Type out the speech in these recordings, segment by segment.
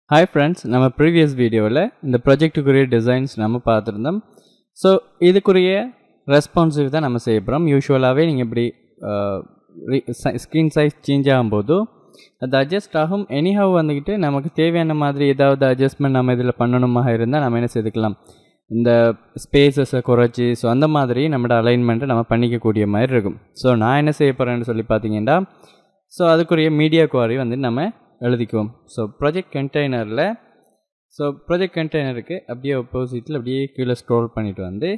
hi friends நம்ம previous வீடியோவில் இந்த ப்ராஜெக்ட்டுக்குரிய டிசைன்ஸ் நம்ம பார்த்துருந்தோம் ஸோ இதுக்குரிய ரெஸ்பான்சிவ் தான் நம்ம செய்ய போகிறோம் யூஸ்வலாகவே நீங்கள் இப்படி ஸ்க்ரீன் சைஸ் சேஞ்ச் ஆகும்போது அது அட்ஜஸ்ட் ஆகும் எனிஹவ் வந்துக்கிட்டு நமக்கு தேவையான மாதிரி ஏதாவது அட்ஜஸ்ட்மெண்ட் நம்ம இதில் பண்ணணுமாக இருந்தால் நம்ம என்ன செய்துக்கலாம் இந்த ஸ்பேசஸை குறைச்சி ஸோ அந்த மாதிரி நம்மளோட அலைன்மெண்ட்டை நம்ம பண்ணிக்கக்கூடிய மாதிரி இருக்கும் ஸோ நான் என்ன செய்ய போகிறேன்னு சொல்லி பார்த்தீங்கன்னா ஸோ அதுக்குரிய மீடியா குவாரி வந்து நம்ம எழுதிக்குவோம் ஸோ ப்ராஜெக்ட் கண்டெய்னரில் ஸோ ப்ராஜெக்ட் கண்டெய்னருக்கு அப்படியே ஆப்போசிட்டில் அப்படியே கீழே ஸ்க்ரோல் பண்ணிட்டு வந்து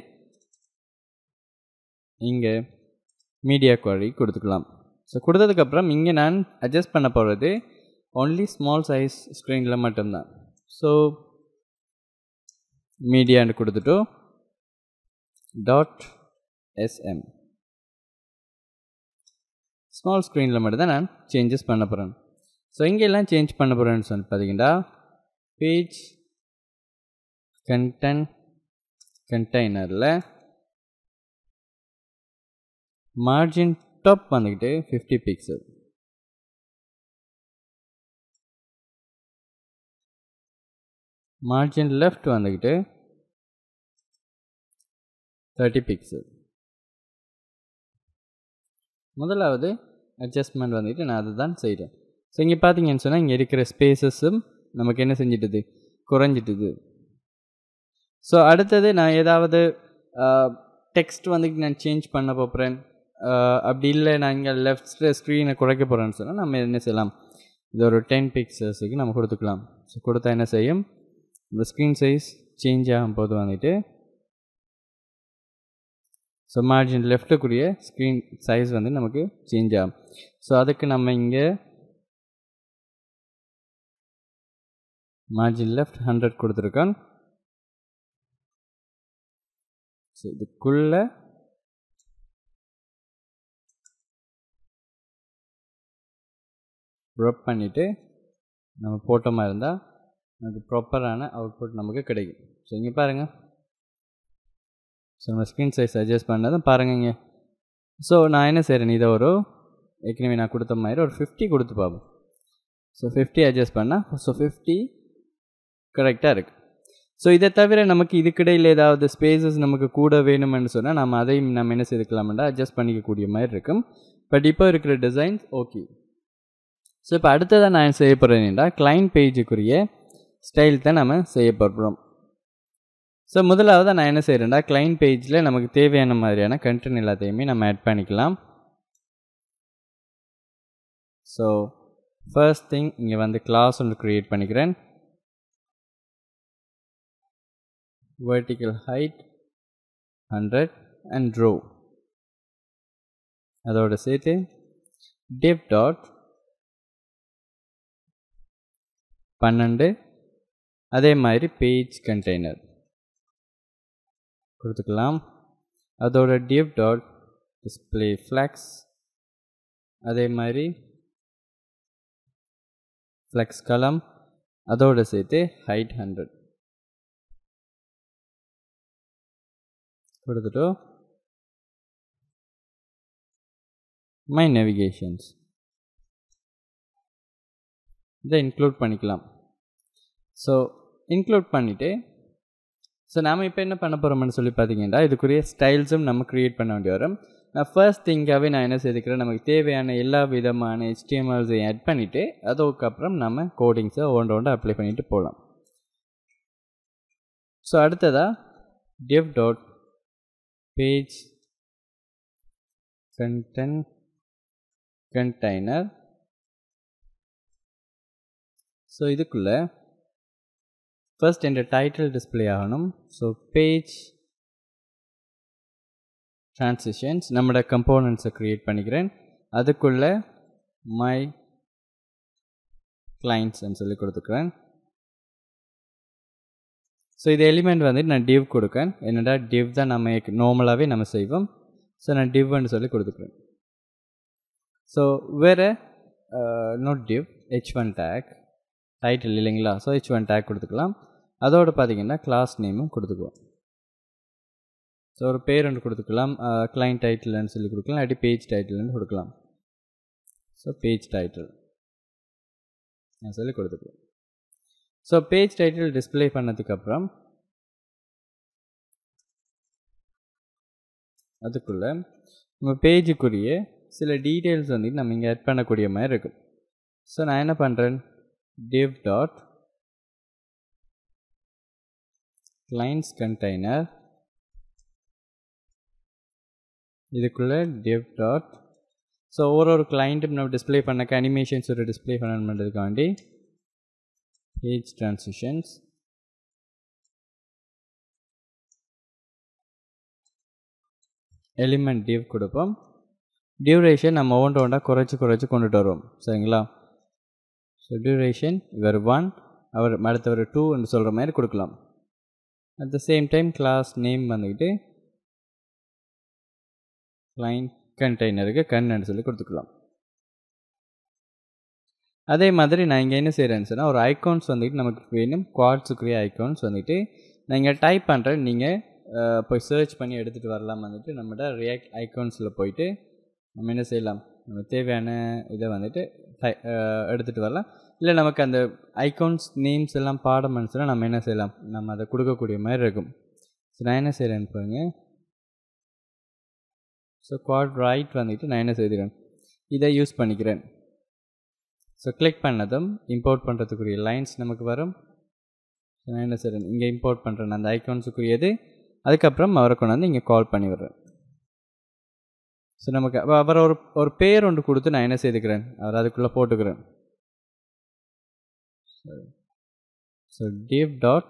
இங்கே மீடியா குவாரி கொடுத்துக்கலாம் ஸோ கொடுத்ததுக்கப்புறம் இங்கே நான் அட்ஜஸ்ட் பண்ண போகிறது ஒன்லி ஸ்மால் சைஸ் ஸ்க்ரீனில் மட்டும்தான் ஸோ மீடியான்னு கொடுத்துட்டு டாட் எஸ்எம் ஸ்மால் ஸ்க்ரீனில் மட்டும் தான் நான் சேஞ்சஸ் பண்ண போகிறேன் ஸோ இங்கெல்லாம் சேஞ்ச் பண்ண போகிறேன்னு சொல்லி பார்த்தீங்கன்னா பேஜ் கண்டென்ட் கண்டெய்னரில் மார்ஜின் டாப் வந்துக்கிட்டு ஃபிஃப்டி பிக்சல் மார்ஜின் லெஃப்ட் வந்துக்கிட்டு தேர்ட்டி பிக்சல் முதலாவது அட்ஜஸ்ட்மெண்ட் வந்துட்டு நான் அதை தான் செய்கிறேன் ஸோ இங்கே பார்த்தீங்கன்னு சொன்னால் இங்கே இருக்கிற ஸ்பேசஸும் நமக்கு என்ன செஞ்சிட்டுது குறைஞ்சிட்டுது ஸோ அடுத்தது நான் ஏதாவது டெக்ஸ்ட் வந்துட்டு நான் சேஞ்ச் பண்ண போகிறேன் அப்படி இல்லை நான் இங்கே லெஃப்ட் ஸ்க்ரீனை குறைக்க போகிறேன்னு சொன்னால் நம்ம என்ன செய்யலாம் இது ஒரு டென் பிக்சர்ஸுக்கு நம்ம கொடுத்துக்கலாம் ஸோ கொடுத்தா என்ன செய்யும் இந்த ஸ்க்ரீன் சைஸ் சேஞ்ச் ஆகும் போது வந்துட்டு ஸோ மார்ஜின் லெஃப்ட்டுக்குரிய ஸ்க்ரீன் சைஸ் வந்து நமக்கு சேஞ்ச் ஆகும் ஸோ அதுக்கு நம்ம இங்கே மார்ஜின் லெஃப்ட் ஹண்ட்ரட் கொடுத்துருக்கோம் ஸோ இதுக்குள்ள ப்ரொப் பண்ணிவிட்டு நம்ம போட்டோமா இருந்தால் நமக்கு ப்ராப்பரான அவுட்புட் நமக்கு கிடைக்கும் ஸோ இங்கே பாருங்கள் ஸோ நம்ம ஸ்க்ரீன் சைஸ் அட்ஜஸ்ட் பண்ணதும் பாருங்க இங்கே ஸோ நான் என்ன செய்கிறேன் இதை ஒரு ஏற்கனவே நான் கொடுத்த மாதிரி ஒரு ஃபிஃப்டி கொடுத்து பார்ப்போம் ஸோ ஃபிஃப்டி அட்ஜஸ்ட் பண்ணால் ஸோ ஃபிஃப்டி கரெக்டாக இருக்குது ஸோ இதை தவிர நமக்கு இதுக்கிடையில் ஏதாவது ஸ்பேசஸ் நமக்கு கூட வேணும்னு சொன்னால் நம்ம அதையும் நம்ம என்ன செய்துக்கலாம்டா அட்ஜஸ்ட் பண்ணிக்கக்கூடிய மாதிரி இருக்கும் பட் இப்போ இருக்கிற டிசைன்ஸ் ஓகே ஸோ இப்போ அடுத்ததாக நான் செய்ய போகிறேன்டா கிளைண்ட் பேஜுக்குரிய ஸ்டைல் தான் நம்ம செய்ய போகிறோம் ஸோ முதலாவது நான் என்ன செய்கிறேன்டா கிளைண்ட் பேஜில் நமக்கு தேவையான மாதிரியான கண்டென்ட் எல்லாத்தையுமே நம்ம ஆட் பண்ணிக்கலாம் ஸோ ஃபர்ஸ்ட் திங் இங்கே வந்து கிளாஸ் ஒன்று க்ரியேட் பண்ணிக்கிறேன் vertical height 100 and row அதோட சேர்த்து div dot பன்னெண்டு அதே மாதிரி பேஜ் கண்டெய்னர் கொடுத்துக்கலாம் அதோட div dot display flex அதே மாதிரி flex column அதோட சேர்த்து height ஹண்ட்ரட் கொடுத்துட்டு மை நேவிகேஷன்ஸ் இதை இன்க்ளூட் பண்ணிக்கலாம் ஸோ இன்க்ளூட் பண்ணிவிட்டு ஸோ நாம் இப்போ என்ன பண்ண போகிறோம்னு சொல்லி பார்த்தீங்கன்னா இதுக்குரிய ஸ்டைல்ஸும் நம்ம க்ரியேட் பண்ண வேண்டி வரும் நான் ஃபர்ஸ்ட் திங்காகவே நான் என்ன செய்துக்கிறேன் நமக்கு தேவையான எல்லா விதமான ஹெச்டிஎம்எல்ஸையும் ஆட் பண்ணிவிட்டு அதுக்கப்புறம் நம்ம கோடிங்ஸை ஒன்று ஒன்று அப்ளை பண்ணிவிட்டு போகலாம் ஸோ அடுத்ததாக div dot page content container so இதுக்குள்ளே ஃபர்ஸ்ட் என்ற டைட்டில் டிஸ்பிளே ஆகணும் ஸோ பேஜ் ட்ரான்சிஷன்ஸ் நம்மளோட கம்போனன்ட்ஸை க்ரியேட் பண்ணிக்கிறேன் அதுக்குள்ளே மை கிளைண்ட்ஸ்ன்னு சொல்லி கொடுத்துக்கிறேன் ஸோ இது எலிமெண்ட் வந்து நான் டிவ் கொடுக்கேன் என்னடா டிவ் தான் நம்ம நார்மலாகவே நம்ம செய்வோம் ஸோ நான் டிவ்னு சொல்லி கொடுத்துக்கிறேன் ஸோ வேறு note div H one tag title இல்லைங்களா ஸோ ஹெச் ஒன் டேக் கொடுத்துக்கலாம் அதோடு பார்த்தீங்கன்னா கிளாஸ் நேமும் கொடுத்துக்குவோம் ஸோ ஒரு பேர் ஒன்று கொடுத்துக்கலாம் கிளைண்ட் டைட்டில்னு சொல்லி கொடுக்கலாம் இல்லாட்டி பேஜ் டைட்டில்னு கொடுக்கலாம் ஸோ பேஜ் டைட்டில் நான் சொல்லி கொடுத்துக்கலாம் ஸோ பேஜ் டைட்டில் டிஸ்பிளே பண்ணதுக்கப்புறம் அதுக்குள்ளே உங்கள் பேஜுக்குரிய சில டீட்டெயில்ஸ் வந்து நம்ம இங்கே ஆட் பண்ணக்கூடிய மாதிரி இருக்கும் ஸோ நான் என்ன பண்ணுறேன் div டாட் clients கண்டெய்னர் இதுக்குள்ளே div டாட் ஸோ ஒரு ஒரு கிளைண்ட்டும் நம்ம டிஸ்பிளே பண்ணக்க அனிமேஷன்ஸ் ஒரு டிஸ்பிளே பண்ணணுன்றதுக்காண்டி பேஜ் ட்ரான்சிஷன்ஸ் எலிமெண்ட் div கொடுப்போம் டியூரேஷன் நம்ம ஒவ்வொன்று ஒன்றா குறைச்சி குறைச்சி கொண்டுட்டு வருவோம் சரிங்களா ஸோ டியூரேஷன் இவர் ஒன் அவர் அடுத்தவர் டூ என்று சொல்கிற மாதிரி கொடுக்கலாம் at the same time class name வந்துக்கிட்டு கிளைண்ட் கண்டெய்னருக்கு கன்னு சொல்லி கொடுத்துக்கலாம் அதே மாதிரி நான் இங்கே என்ன செய்கிறேன்னு சொன்னால் ஒரு ஐகான்ஸ் வந்துட்டு நமக்கு வேணும் குவாட்ஸுக்குரிய ஐகான்ஸ் வந்துட்டு நான் இங்கே டைப் பண்ணுறேன் நீங்கள் போய் சர்ச் பண்ணி எடுத்துகிட்டு வரலாம் வந்துட்டு நம்மகிட்ட ரியாக்ட் ஐகான்ஸில் போயிட்டு நம்ம என்ன செய்யலாம் நம்ம தேவையான இதை வந்துட்டு எடுத்துகிட்டு வரலாம் இல்லை நமக்கு அந்த ஐகான்ஸ் நேம்ஸ் எல்லாம் பாடம் மனசில் நம்ம என்ன செய்யலாம் நம்ம அதை கொடுக்கக்கூடிய மாதிரி இருக்கும் ஸோ நான் என்ன செய்கிறேன்னு பாருங்க ஸோ குவாட் ரைட் வந்துட்டு நான் என்ன செய்கிறேன் இதை யூஸ் பண்ணிக்கிறேன் ஸோ கிளிக் பண்ணதும் இம்போர்ட் பண்ணுறதுக்குரிய லைன்ஸ் நமக்கு வரும் ஸோ நான் என்ன செய்கிறேன் இங்கே இம்போர்ட் பண்ணுறேன் அந்த ஐகான்ஸுக்குரியது அதுக்கப்புறம் அவரை கொண்டாந்து இங்கே கால் பண்ணி விடுறேன் ஸோ நமக்கு அவர் ஒரு ஒரு பேர் ஒன்று கொடுத்து நான் என்ன செய்துக்கிறேன் அவர் அதுக்குள்ளே போட்டுக்கிறேன் ஸோ டிவ் டாட்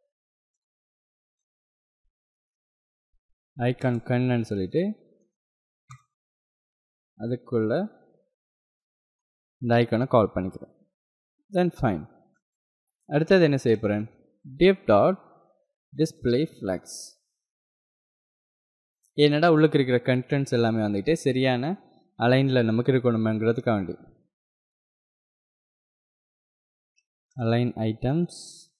ஐகான் கன்னு சொல்லிட்டு அதுக்குள்ள இந்த ஐக்கானை கால் பண்ணிக்கிறேன் தென் ஃபைன் அடுத்தது என்ன செய்ய போகிறேன் டிவ் டாட் டிஸ்பிளே ஃப்ளக்ஸ் என்னடா உள்ளுக்கு இருக்கிற கண்டென்ட்ஸ் எல்லாமே வந்துட்டு சரியான அலைனில் நமக்கு இருக்கணுமேங்கிறதுக்காக வேண்டி align items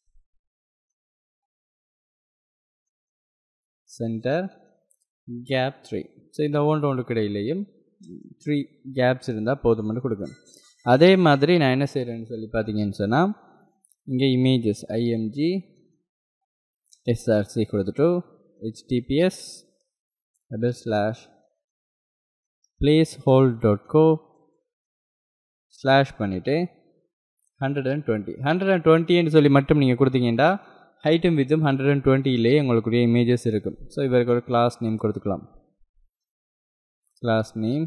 center gap three so இந்த ஒன்று ஒன்றுக்கு இடையிலையும் த்ரீ கேப்ஸ் இருந்தால் போதும்னு கொடுக்கணும் அதே மாதிரி நான் என்ன செய்கிறேன்னு சொல்லி பார்த்தீங்கன்னு சொன்னால் இங்கே இமேஜஸ் ஐஎம்ஜி எஸ்ஆர்சி கொடுத்துட்டு ஹெச்டிபிஎஸ் அது slash placehold dot co slash பண்ணிவிட்டு hundred and twenty hundred and டுவெண்ட்டின்னு சொல்லி மட்டும் நீங்கள் கொடுத்தீங்கன்னா ஹைட்டும் வித்தும் ஹண்ட்ரட் அண்ட் டுவெண்ட்டிலே உங்களுக்குரிய இமேஜஸ் இருக்கும் ஸோ இவருக்கு ஒரு கிளாஸ் நேம் கொடுத்துக்கலாம் class name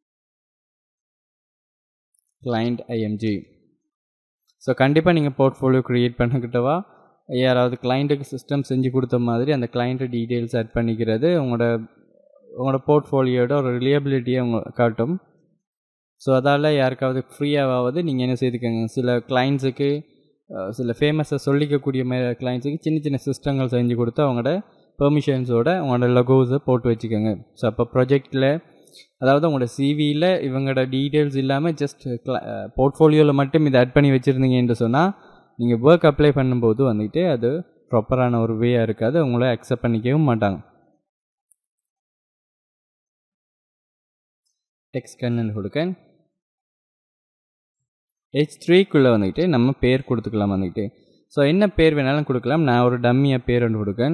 client IMG so கண்டிப்பாக நீங்கள் போர்ட்ஃபோலியோ க்ரியேட் பண்ணிக்கிட்டவா யாராவது கிளைண்ட்டுக்கு சிஸ்டம் செஞ்சு கொடுத்த மாதிரி அந்த கிளைண்ட்டு டீட்டெயில்ஸ் ஆட் பண்ணிக்கிறது உங்களோட உங்களோட போர்ட்ஃபோலியோட ஒரு ரிலியபிலிட்டியை உங்க காட்டும் ஸோ அதால் யாருக்காவது ஃப்ரீயாவது நீங்கள் என்ன செய்துக்கங்க சில கிளைண்ட்ஸுக்கு சில ஃபேமஸாக சொல்லிக்கக்கூடிய மாதிரி கிளைண்ட்ஸுக்கு சின்ன சின்ன சிஸ்டங்கள் செஞ்சு கொடுத்து அவங்களோட பெர்மிஷன்ஸோட உங்களோட லகோஸை போட்டு வச்சுக்கோங்க ஸோ அப்போ ப்ரொஜெக்டில் அதாவது உங்களோட சிவியில் இவங்களோட டீட்டெயில்ஸ் இல்லாமல் ஜஸ்ட் போர்ட்ஃபோலியோவில் மட்டும் இதை ஆட் பண்ணி வச்சுருந்தீங்கன்னு சொன்னால் நீங்கள் ஒர்க் அப்ளை பண்ணும்போது வந்துட்டு அது ப்ராப்பரான ஒரு வேயாக இருக்காது உங்களை அக்செப்ட் பண்ணிக்கவும் மாட்டாங்க டெக்ஸ்ட் கன்னு கொடுக்க ஹெச் த்ரீக்குள்ளே வந்துக்கிட்டு நம்ம பேர் கொடுத்துக்கலாம் வந்துக்கிட்டு ஸோ என்ன பேர் வேணாலும் கொடுக்கலாம் நான் ஒரு டம்மியாக பேர் ஒன்று கொடுக்கேன்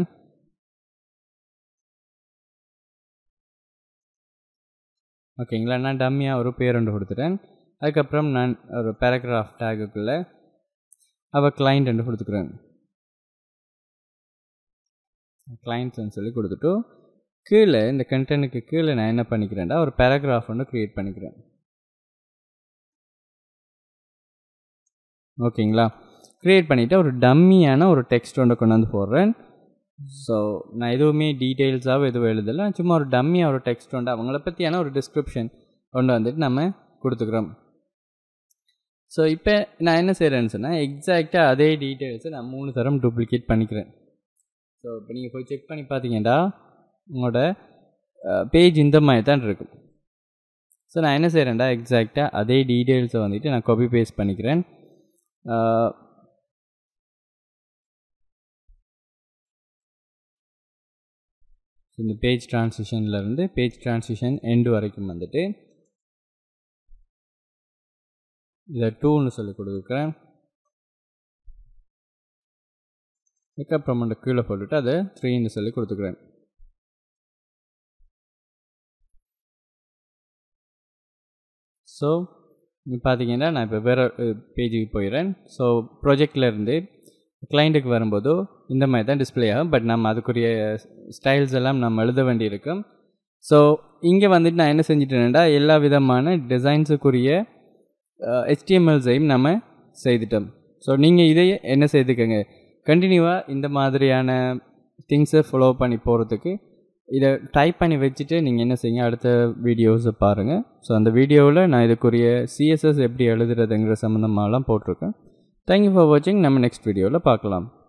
ஓகேங்களா நான் டம்மியாக ஒரு பேர் ஒன்று கொடுத்துட்டேன் அதுக்கப்புறம் நான் ஒரு பேராகிராஃப் டேகுக்குள்ளே அவள் கிளைண்ட் ஒன்று கொடுத்துக்கிறேன் கிளைண்ட்ஸ்னு சொல்லி கொடுத்துட்டு கீழே இந்த கண்டென்ட்டுக்கு கீழே நான் என்ன பண்ணிக்கிறேன்டா ஒரு பேராகிராஃப் ஒன்று க்ரியேட் பண்ணிக்கிறேன் ஓகேங்களா க்ரியேட் பண்ணிவிட்டு ஒரு டம்மியான ஒரு டெக்ஸ்ட் ஒன்று கொண்டு வந்து போடுறேன் ஸோ நான் எதுவுமே டீட்டெயில்ஸாக எதுவும் எழுதலை சும்மா ஒரு டம்மியாக ஒரு டெக்ஸ்ட் ஒன்று அவங்கள பற்றியான ஒரு டிஸ்கிரிப்ஷன் கொண்டு வந்துட்டு நம்ம கொடுத்துக்குறோம் ஸோ இப்போ நான் என்ன செய்கிறேன்னு சொன்னால் எக்ஸாக்டாக அதே டீட்டெயில்ஸை நான் மூணு தரம் டூப்ளிகேட் பண்ணிக்கிறேன் ஸோ இப்போ நீங்கள் போய் செக் பண்ணி பார்த்தீங்கன்னா உங்களோட பேஜ் இந்த மாதிரி தான் இருக்கும் ஸோ நான் என்ன செய்கிறேன்டா எக்ஸாக்டாக அதே டீட்டெயில்ஸை வந்துட்டு நான் காப்பி பேஸ்ட் பண்ணிக்கிறேன் இந்த பேஜ் ட்ரான்சிஷன்லேருந்து பேஜ் ட்ரான்சிஷன் எண்டு வரைக்கும் வந்துட்டு இதை டூன்னு சொல்லி கொடுக்குறேன் அதுக்கப்புறம் மட்டும் கீழே போட்டுட்டு அதை த்ரீன்னு சொல்லி கொடுத்துக்கிறேன் ஸோ பார்த்தீங்கன்னா நான் இப்போ வேறு பேஜுக்கு போயிடுறேன் ஸோ ப்ராஜெக்ட்லேருந்து கிளைண்ட்டுக்கு வரும்போது இந்த மாதிரி தான் டிஸ்பிளே ஆகும் பட் நம்ம அதுக்குரிய ஸ்டைல்ஸ் எல்லாம் நம்ம எழுத வேண்டியிருக்கும் ஸோ இங்கே வந்துட்டு நான் என்ன செஞ்சிட்டேன்டா எல்லா விதமான டிசைன்ஸுக்குரிய ஹெச்டிஎம்எல்ஸையும் நம்ம செய்துட்டோம் ஸோ நீங்கள் இதையே என்ன செய்துக்கங்க கண்டினியூவாக இந்த மாதிரியான திங்ஸை ஃபாலோ பண்ணி போகிறதுக்கு இதை டைப் பண்ணி வச்சுட்டு நீங்கள் என்ன செய்யுங்க அடுத்த வீடியோஸை பாருங்கள் ஸோ அந்த வீடியோவில் நான் இதுக்குரிய சிஎஸ்எஸ் எப்படி எழுதுறதுங்கிற சம்மந்தமாலாம் போட்டிருக்கேன் தேங்க்யூ ஃபார் வாட்சிங் நம்ம நெக்ஸ்ட் வீடியோவில் பார்க்கலாம்